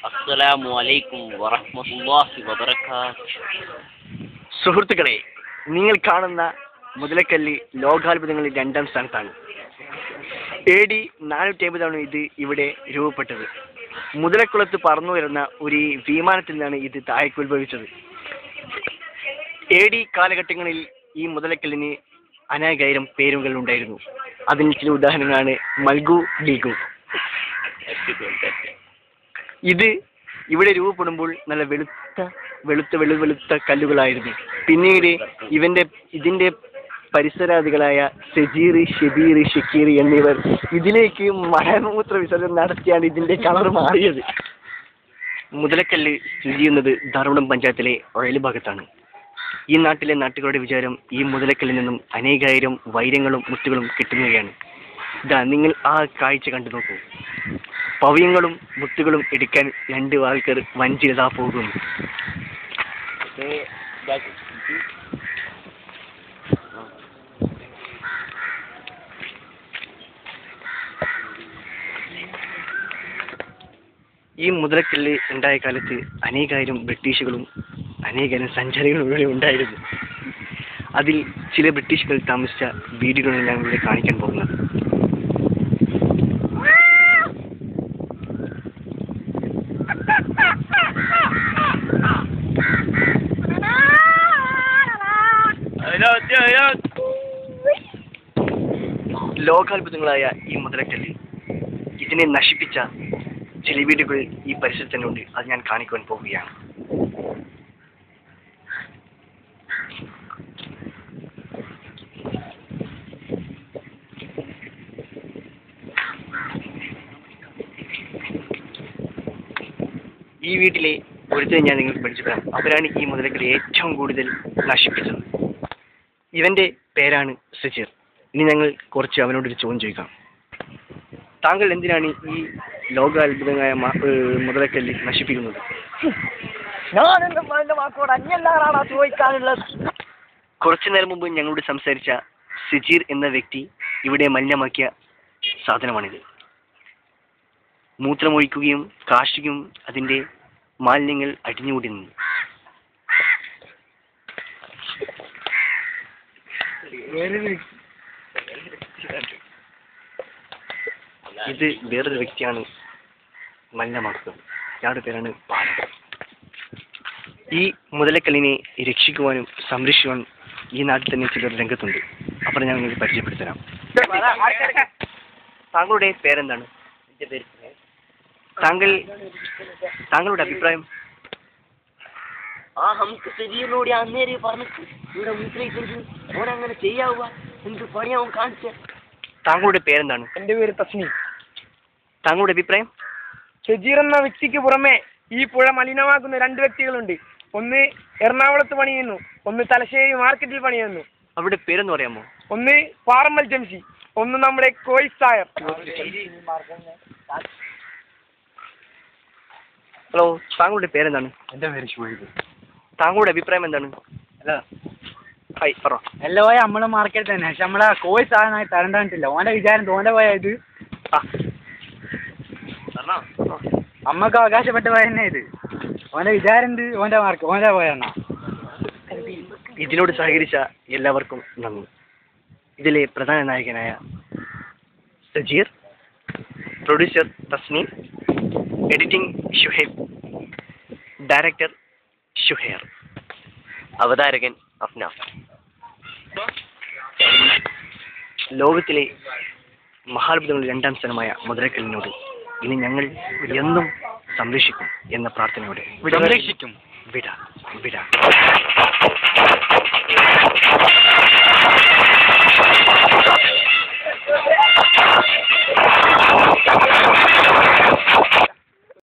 അസ്സലാമു അലൈക്കും വറഹ്മത്തുള്ളാഹി വബറകാത്ത് സുഹൃത്തുക്കളെ നിങ്ങൾ കാണുന്ന മുതലക്കല്ല് ലോകാത്ഭുതങ്ങളിൽ രണ്ടാം സ്ഥാനത്താണ് എ ഡി നാനൂറ്റി അമ്പതാണ് ഇത് ഇവിടെ രൂപപ്പെട്ടത് മുതലക്കുളത്ത് പറന്നു വരുന്ന ഒരു വിമാനത്തിൽ നിന്നാണ് ഇത് താഴേക്ക് ഉത്ഭവിച്ചത് എ ഡി കാലഘട്ടങ്ങളിൽ ഈ മുതലക്കല്ലിന് അനേകായിരം പേരുകൾ ഉണ്ടായിരുന്നു അതിന് ചില ഉദാഹരണങ്ങളാണ് മൽഗു ലീഗു ഇത് ഇവിടെ രൂപപ്പെടുമ്പോൾ നല്ല വെളുത്ത വെളുത്ത വെളു വെളുത്ത കല്ലുകളായിരുന്നു പിന്നീട് ഇവന്റെ ഇതിന്റെ പരിസരാദികളായ സജീർ ഷബീർ ഷക്കീർ എന്നിവർ ഇതിലേക്ക് മലമൂത്ര വിസർജനം നടത്തിയാണ് ഇതിന്റെ കളർ മാറിയത് മുതലക്കല്ല് സ്ഥിതി ചെയ്യുന്നത് ധാർവടം പഞ്ചായത്തിലെ ഒഴൽ ഭാഗത്താണ് ഈ നാട്ടിലെ നാട്ടുകാരുടെ വിചാരം ഈ മുതലക്കല്ലിൽ നിന്നും അനേകായിരം വൈരങ്ങളും മുത്തുകളും കിട്ടുകയാണ് ഇതാ നിങ്ങൾ ആ കാഴ്ച കണ്ടു നോക്കൂ പവ്യങ്ങളും മുത്തുകളും എടുക്കാൻ രണ്ട് ആൾക്കാർ വഞ്ചിതാ പോകുന്നു ഈ മുതലക്കല്ല് ഉണ്ടായ കാലത്ത് അനേകായിരം ബ്രിട്ടീഷുകളും അനേകായിരം സഞ്ചാരികളും ഇവിടെ ഉണ്ടായിരുന്നു അതിൽ ചില ബ്രിട്ടീഷുകൾ താമസിച്ച വീടുകളാണ് ഞാൻ ഇവിടെ കാണിക്കാൻ പോകുന്നത് ലോകാത്ഭുതങ്ങളായ ഈ മുതലക്കല്ല് ഇതിനെ നശിപ്പിച്ച ചില വീടുകൾ ഈ പരിസരത്ത് തന്നെ ഉണ്ട് അത് ഞാൻ കാണിക്കുവാൻ പോവുകയാണ് ഈ വീട്ടിലെ ഒരുത്തരെ ഞാൻ നിങ്ങൾക്ക് പഠിച്ചിട്ടാണ് അവരാണ് ഈ മുതലക്കൽ ഏറ്റവും കൂടുതൽ നശിപ്പിച്ചത് ഇവന്റെ പേരാണ് സജീർ ഇനി ഞങ്ങൾ കുറച്ച് അവനോടൊരു ചോദ്യം ചോദിക്കാം താങ്കൾ എന്തിനാണ് ഈ ലോകാത്ഭുതമായ മ- ഏഹ് മുതലക്കല്ല് നശിപ്പിക്കുന്നത് ഞാൻ എന്റെ എന്റെ വാക്കോട് അന്യല്ലാറാണ് ചോദിക്കാനുള്ളത് കുറച്ചു നേരം മുമ്പ് ഞങ്ങളോട് സംസാരിച്ച സിജീർ എന്ന വ്യക്തി ഇവിടെ മലിനമാക്കിയ സാധനമാണിത് മൂത്രമൊഴിക്കുകയും കാശിയും അതിന്റെ മാലിന്യങ്ങൾ അടിഞ്ഞുകൂടി നിന്നു ഇത് വേറൊരു വ്യക്തിയാണ് മലിനമാക്കുന്നത് ഇയാളുടെ പേരാണ് ബാലൻ ഈ മുതലക്കല്ലിനെ രക്ഷിക്കുവാനും സംരക്ഷിക്കുവാനും ഈ നാട്ടിൽ തന്നെ ചിലർ രംഗത്തുണ്ട് അപ്പോൾ ഞാൻ നിങ്ങൾക്ക് പരിചയപ്പെടുത്തരാം താങ്കളുടെ പേരെന്താണ് എന്റെ പേര് താങ്കൾ താങ്കളുടെ അഭിപ്രായം ആ നമുക്ക് സജീറിനോട് അന്നേരം പറഞ്ഞു ഇവിടെ മൂത്രയിക്കുന്നത് ഓനങ്ങനെ ചെയ്യാവുക എന്ത് പണിയാവും കാണിച്ച താങ്കളുടെ പേരെന്താണ് എന്റെ പേര് തസ്നി താങ്കളുടെ അഭിപ്രായം ഷജീർ എന്ന വ്യക്തിക്ക് പുറമെ ഈ പുഴ മലിനമാക്കുന്ന രണ്ട് വ്യക്തികളുണ്ട് ഒന്ന് എറണാകുളത്ത് പണിയുന്നു ഒന്ന് തലശ്ശേരി മാർക്കറ്റിൽ പണിയുന്നു അവരുടെ പേരൊന്ന് പറയാമോ ഒന്ന് പാറമ്മൽ ജംസി ഒന്ന് നമ്മുടെ കോയിസ് സായർ ഹലോ താങ്കളുടെ പേരെന്താണ് എന്റെ പേര് ഷുഹൈബ് താങ്കളുടെ അഭിപ്രായം എന്താണ് ഹലോ ഹായ് പറ എല്ലാം പോയ നമ്മളെ മാർക്കറ്റ് തന്നെ പക്ഷെ നമ്മളെ കോഴി സാധനമായി തരണ്ടില്ല ഓന്റെ വിചാരം തോന്റെ പോയ ഇത് ആ അമ്മക്ക് അവകാശപ്പെട്ട പോയ തന്നെ ഇത് ഓന്റെ വിചാരം എന്ത് ഓന്റെ മാർക്ക് ഓന്റെ പോയെന്നാ ഇതിനോട് സഹകരിച്ച എല്ലാവർക്കും നന്ദി ഇതിലെ പ്രധാന നായകനായ Sajeer producer Thasneem editing Shuhaib director Shuher അവതാരകൻ അഫ്നാഫ് ലോകത്തിലെ മഹാത്ഭുതങ്ങളിൽ രണ്ടാം സ്ഥലമായ മുതലക്കല്ലിനോട് ഇനി ഞങ്ങൾ എന്നും സംരക്ഷിക്കും എന്ന പ്രാർത്ഥനയോടെ സംരക്ഷിക്കും വിട വിട